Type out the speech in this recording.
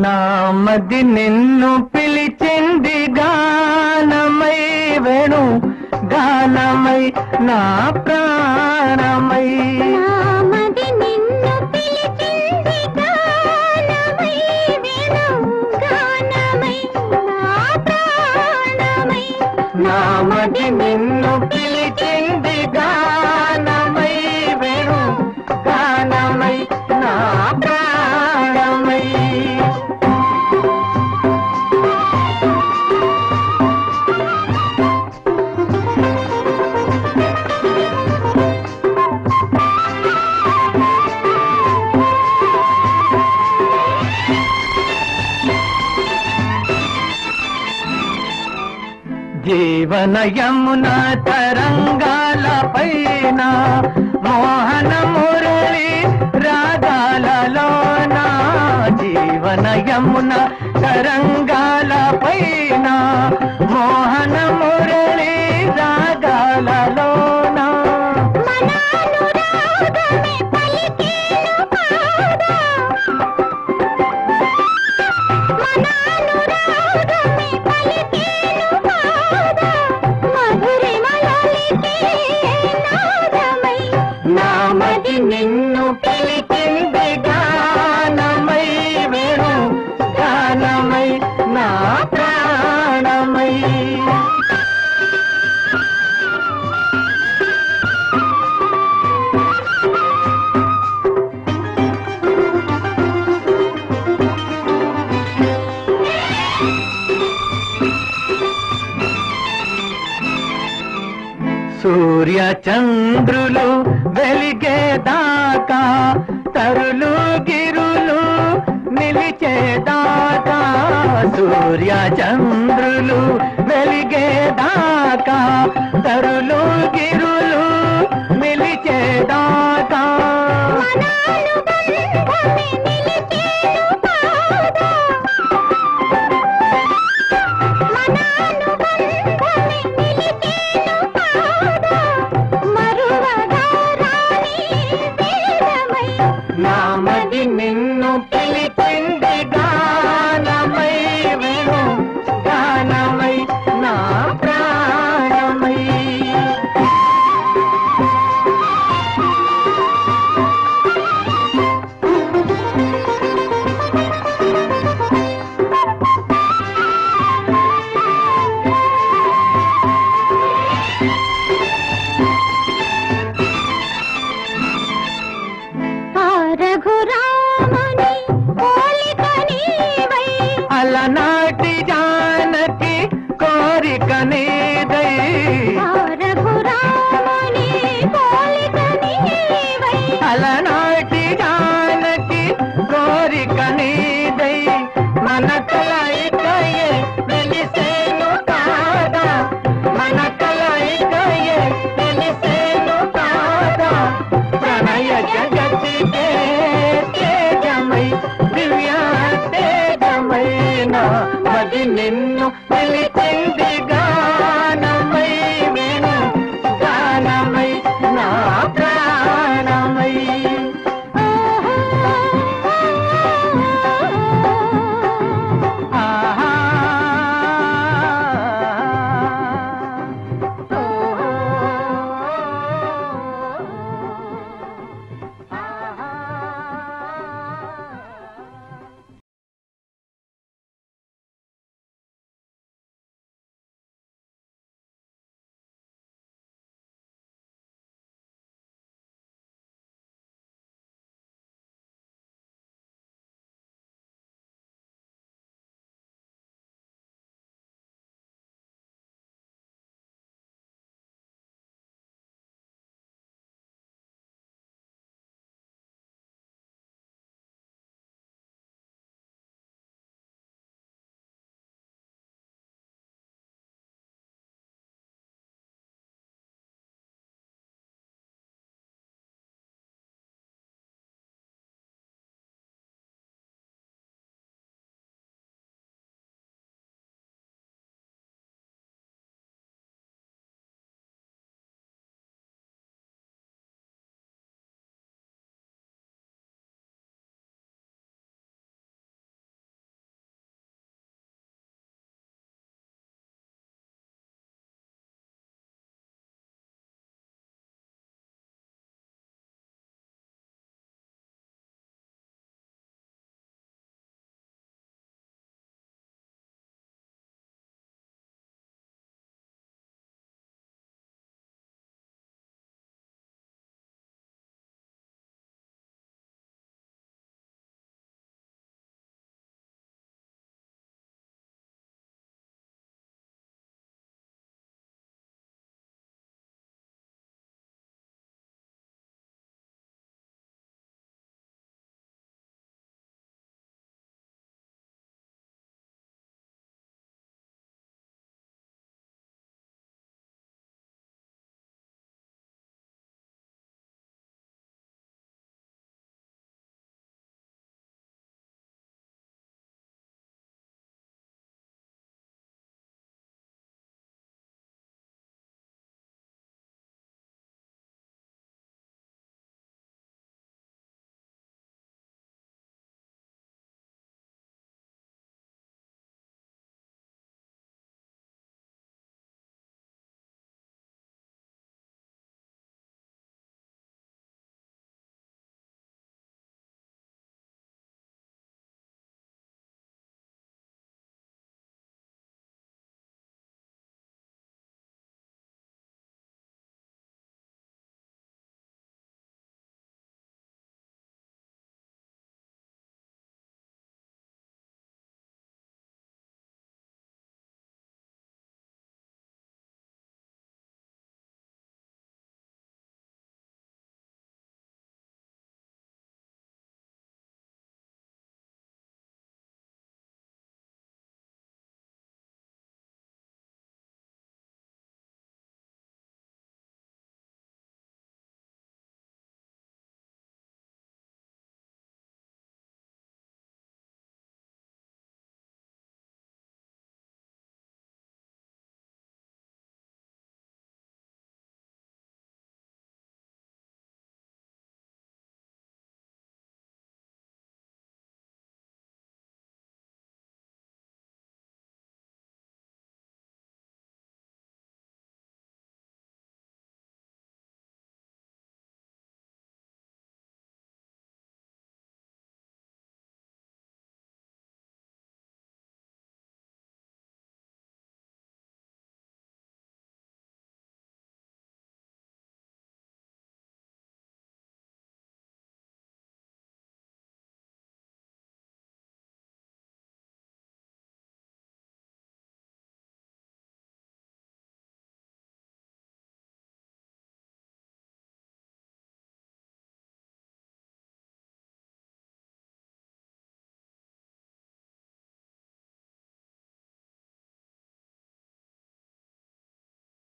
నామది నిన్ను పిలిచింది గానమై వేణు గానమై నా ప్రాణమై నామది నిన్ను పిలిచింది గానమై వేణు గానమై నా ప్రాణమై నామది నిన్ను పిలిచింది గానమై వేణు గానమై నా ప్రాణమై జీవన యమున తరంగాల పైన మోహన మురళి రాగాలలోన జీవన యమున తరంగాల పైన మోహన మురళి రాగాలలోన మనానురాగమే పలికేను కాదా మనానురాగమే పలికేను కాదా మధురిమలలికే నాదమై నామది నిన్ను పిలిచింది గానమై వేణు గానమై నా ప్రాణమై సూర్య చంద్రులు వెలిగేదాకా తరులు గిరులు నిలిచేదాకా సూర్య చంద్రులు వెలిగేదాకా తరులు గిరులు నిలిచేదాకా మనానుబంధమే నిలిచేను కాదా మనానుబంధమే నిలిచేను కాదా మరువగా రాని వేదమై నామది నిన్ను పిలిచింది గానమై వేణు గానమై నా ప్రాణమై ఆ రఘురాముని పోలిక నీవై అలనాటి జానకి కోరిక నీదై ఆ రఘురాముని పోలిక నీవై అలనాటి జానకి కోరిక నీదై మన కలయికయే వెలిసేను కాదా మన కలయికయే వెలిసేను కాదా ప్రణయ జగతికే తేజమై దివ్య తేజమైన మది నిన్ను పిలిచింది